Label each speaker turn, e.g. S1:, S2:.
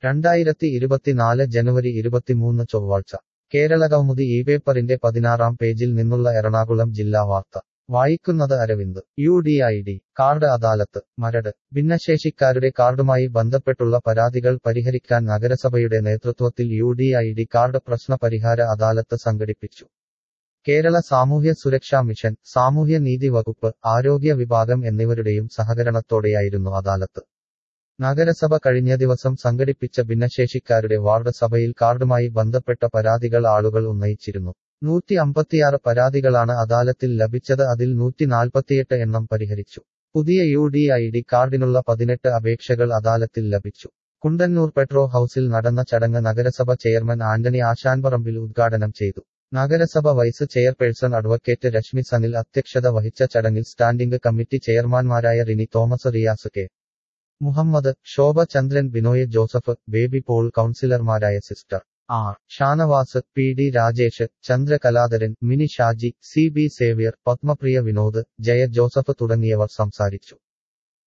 S1: രണ്ടായിരത്തി ഇരുപത്തിനാല് ജനുവരി ഇരുപത്തിമൂന്ന് ചൊവ്വാഴ്ച കേരളകൗമുദി ഈ പേപ്പറിന്റെ പതിനാറാം പേജിൽ നിന്നുള്ള എറണാകുളം ജില്ലാ വാർത്ത വായിക്കുന്നത് Aravind U D I D card അദാലത്ത് മരട് ഭിന്നശേഷിക്കാരുടെ കാർഡുമായി ബന്ധപ്പെട്ടുള്ള പരാതികൾ പരിഹരിക്കാൻ നഗരസഭയുടെ നേതൃത്വത്തിൽ U D I D card പ്രശ്ന പരിഹാര അദാലത്ത് സംഘടിപ്പിച്ചു കേരള സാമൂഹ്യ സുരക്ഷാ മിഷൻ സാമൂഹ്യ നീതി വകുപ്പ് ആരോഗ്യ വിഭാഗം എന്നിവരുടെയും സഹകരണത്തോടെയായിരുന്നു അദാലത്ത് നഗരസഭ കഴിഞ്ഞ ദിവസം സംഘടിപ്പിച്ച ഭിന്നശേഷിക്കാരുടെ വാർഡ് സഭയിൽ കാർഡുമായി ബന്ധപ്പെട്ട പരാതികൾ ആളുകൾ ഉന്നയിച്ചിരുന്നു നൂറ്റി അമ്പത്തിയാറ് പരാതികളാണ് അദാലത്തിൽ ലഭിച്ചത് അതിൽ നൂറ്റി നാൽപ്പത്തിയെട്ട് എണ്ണം പരിഹരിച്ചു പുതിയ യു ഡി ഐ ഡി കാർഡിനുള്ള പതിനെട്ട് അപേക്ഷകൾ അദാലത്തിൽ ലഭിച്ചു കുണ്ടന്നൂർ പെട്രോ ഹൌസിൽ നടന്ന ചടങ്ങ് നഗരസഭ ചെയർമാൻ ആന്റണി ആശാൻപറമ്പിൽ ഉദ്ഘാടനം ചെയ്തു നഗരസഭ vice chairperson advocate Rashmi Sanil അധ്യക്ഷത വഹിച്ച ചടങ്ങിൽ സ്റ്റാൻഡിംഗ് കമ്മിറ്റി ചെയർമാൻമാരായ Rini Thomas Riyas K Muhammad Shobha Chandran Binoy Joseph Baby Paul കൌൺസിലർമാരായ sister R Shanavas P D Rajesh Chandrakaladharan Mini Shaji C B Xavier Padmapriya Vinod Jaya Joseph തുടങ്ങിയവർ സംസാരിച്ചു